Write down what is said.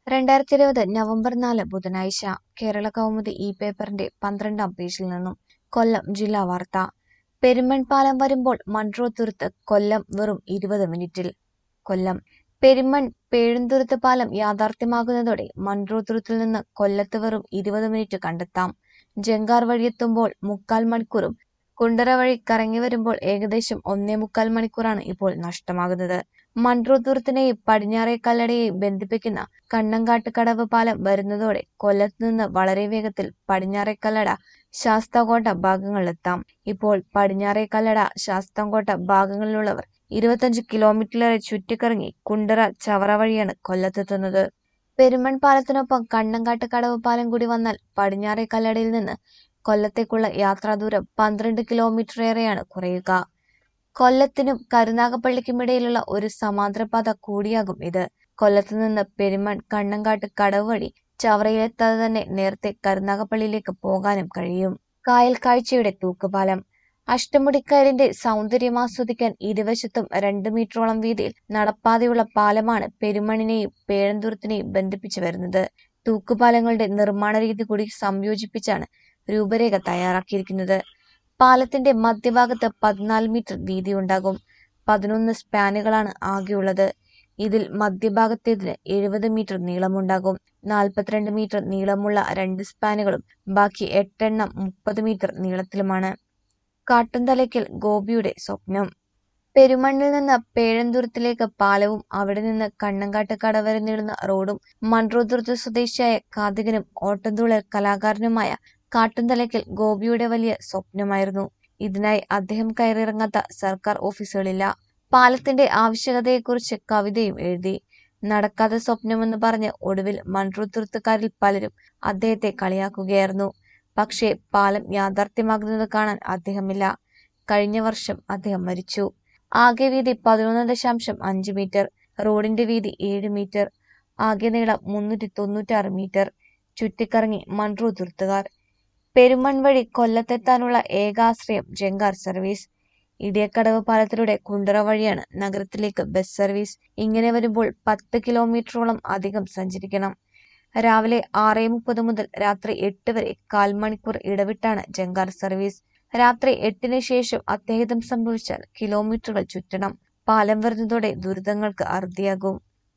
രണ്ടായിരത്തി ഇരുപത് നവംബർ നാല് ബുധനാഴ്ച കേരള കൗമുദി ഈ പേപ്പറിന്റെ പന്ത്രണ്ടാം പേജിൽ നിന്നും കൊല്ലം ജില്ലാ വാർത്ത പെരുമൺപാലം വരുമ്പോൾ മൺട്രോത്തുരുത്ത് കൊല്ലം വെറും ഇരുപത് മിനിറ്റിൽ കൊല്ലം പെരുമൺ പേഴുന്തുരുത്ത് പാലം യാഥാർത്ഥ്യമാകുന്നതോടെ മൺട്രോത്തുരുത്തിൽ നിന്ന് കൊല്ലത്ത് വെറും ഇരുപത് മിനിറ്റ് കണ്ടെത്താം ജങ്കാർ വഴിയെത്തുമ്പോൾ മുക്കാൽ മണിക്കൂറും കുണ്ടറ വഴി കറങ്ങി വരുമ്പോൾ ഏകദേശം ഒന്നേ മുക്കാൽ മണിക്കൂറാണ് ഇപ്പോൾ നഷ്ടമാകുന്നത് മൺട്രോത്തുരുത്തിനെയും പടിഞ്ഞാറേ കല്ലടയെയും ബന്ധിപ്പിക്കുന്ന കണ്ണങ്കാട്ട് കടവ് പാലം വരുന്നതോടെ കൊല്ലത്ത് നിന്ന് വളരെ വേഗത്തിൽ പടിഞ്ഞാറേ കല്ലട ശാസ്താംകോട്ട ഭാഗങ്ങളിലെത്താം ഇപ്പോൾ പടിഞ്ഞാറേ കല്ലട ശാസ്താംകോട്ട ഭാഗങ്ങളിലുള്ളവർ ഇരുപത്തഞ്ച് കിലോമീറ്ററിലേറെ ചുറ്റിക്കറങ്ങി കുണ്ടറ ചവറ വഴിയാണ് കൊല്ലത്തെത്തുന്നത് പെരുമൺ പാലത്തിനൊപ്പം കണ്ണങ്കാട്ട് കടവ് പാലം കൂടി വന്നാൽ പടിഞ്ഞാറേ കല്ലടയിൽ നിന്ന് കൊല്ലത്തേക്കുള്ള യാത്രാദൂരം പന്ത്രണ്ട് കിലോമീറ്ററേറെയാണ് കുറയുക കൊല്ലത്തിനും കരുനാഗപ്പള്ളിക്കുമിടയിലുള്ള ഒരു സമാന്തര പാത കൂടിയാകും ഇത് കൊല്ലത്ത് നിന്ന് പെരുമൺ കണ്ണങ്കാട്ട് കടവ് വഴി ചവറയിലെത്താതെ തന്നെ നേരത്തെ കരുനാഗപ്പള്ളിയിലേക്ക് പോകാനും കഴിയും കായൽ കാഴ്ചയുടെ തൂക്കുപാലം അഷ്ടമുടിക്കയറിന്റെ സൗന്ദര്യം ആസ്വദിക്കാൻ ഇരുവശത്തും രണ്ട് മീറ്ററോളം വീതിയിൽ നടപ്പാതയുള്ള പാലമാണ് പെരുമണിനെയും പേഴന്തൂരത്തിനെയും ബന്ധിപ്പിച്ചു വരുന്നത് തൂക്കുപാലങ്ങളുടെ നിർമ്മാണ രീതി കൂടി സംയോജിപ്പിച്ചാണ് രൂപരേഖ തയ്യാറാക്കിയിരിക്കുന്നത് പാലത്തിന്റെ മധ്യഭാഗത്ത് പതിനാല് മീറ്റർ വീതിയുണ്ടാകും പതിനൊന്ന് സ്പാനുകളാണ് ആകെയുള്ളത് ഇതിൽ മധ്യഭാഗത്തേതിന് എഴുപത് മീറ്റർ നീളമുണ്ടാകും നാൽപ്പത്തിരണ്ട് മീറ്റർ നീളമുള്ള രണ്ട് സ്പാനുകളും ബാക്കി എട്ടെണ്ണം മുപ്പത് മീറ്റർ നീളത്തിലുമാണ് കാട്ടുംതലയ്ക്കൽ ഗോപിയുടെ സ്വപ്നം പെരുമണ്ണിൽ നിന്ന് പേഴന്തൂരത്തിലേക്ക് പാലവും അവിടെ നിന്ന് കണ്ണങ്കാട്ട് കട വരെ നീളുന്ന റോഡും മൺട്രോതുർത്ത് സ്വദേശിയായ കാതികനും ഓട്ടംതുള്ളൽ കലാകാരനുമായ കാട്ടുംതലയ്ക്കൽ ഗോപിയുടെ വലിയ സ്വപ്നമായിരുന്നു ഇതിനായി അദ്ദേഹം കയറിയിറങ്ങാത്ത സർക്കാർ ഓഫീസുകളില്ല പാലത്തിന്റെ ആവശ്യകതയെക്കുറിച്ച് കവിതയും എഴുതി നടക്കാത്ത സ്വപ്നമെന്ന് പറഞ്ഞ് ഒടുവിൽ മൺട്രോതുർത്തുകാരിൽ പലരും അദ്ദേഹത്തെ കളിയാക്കുകയായിരുന്നു പക്ഷേ പാലം യാഥാർത്ഥ്യമാകുന്നത് കാണാൻ അദ്ദേഹമില്ല കഴിഞ്ഞ വർഷം അദ്ദേഹം മരിച്ചു ആകെ വീതി പതിനൊന്ന് ദശാംശം അഞ്ച് മീറ്റർ റോഡിന്റെ വീതി ഏഴ് മീറ്റർ ആകെ നീളം മുന്നൂറ്റി തൊണ്ണൂറ്റാറ് മീറ്റർ ചുറ്റിക്കറങ്ങി മൺട്രോ തുരുത്തുകാർ പെരുമൺ വഴി കൊല്ലത്തെത്താനുള്ള ഏകാശ്രയം ജങ്കാർ സർവീസ് ഇടിയക്കടവ് പാലത്തിലൂടെ കുണ്ടറ വഴിയാണ് നഗരത്തിലേക്ക് ബസ് സർവീസ് ഇങ്ങനെ വരുമ്പോൾ പത്ത് കിലോമീറ്ററോളം അധികം സഞ്ചരിക്കണം രാവിലെ ആറ് മുപ്പത് മുതൽ രാത്രി എട്ട് വരെ കാൽ മണിക്കൂർ ഇടവിട്ടാണ് ജങ്കാർ സർവീസ് രാത്രി എട്ടിന് ശേഷം അത്യാഹിതം സംഭവിച്ചാൽ കിലോമീറ്ററുകൾ ചുറ്റണം പാലം വരുന്നതോടെ ദുരിതങ്ങൾക്ക് അറുതിയാകും